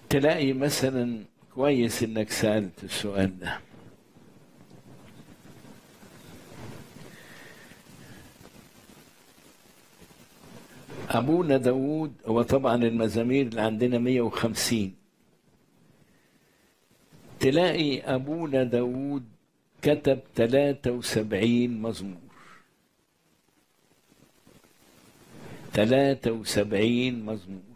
تلاقي مثلا كويس انك سألت السؤال ده أبونا داود هو طبعا المزامير اللي عندنا 150 تلاقي أبونا داود كتب 73 مزمور 73 مزمور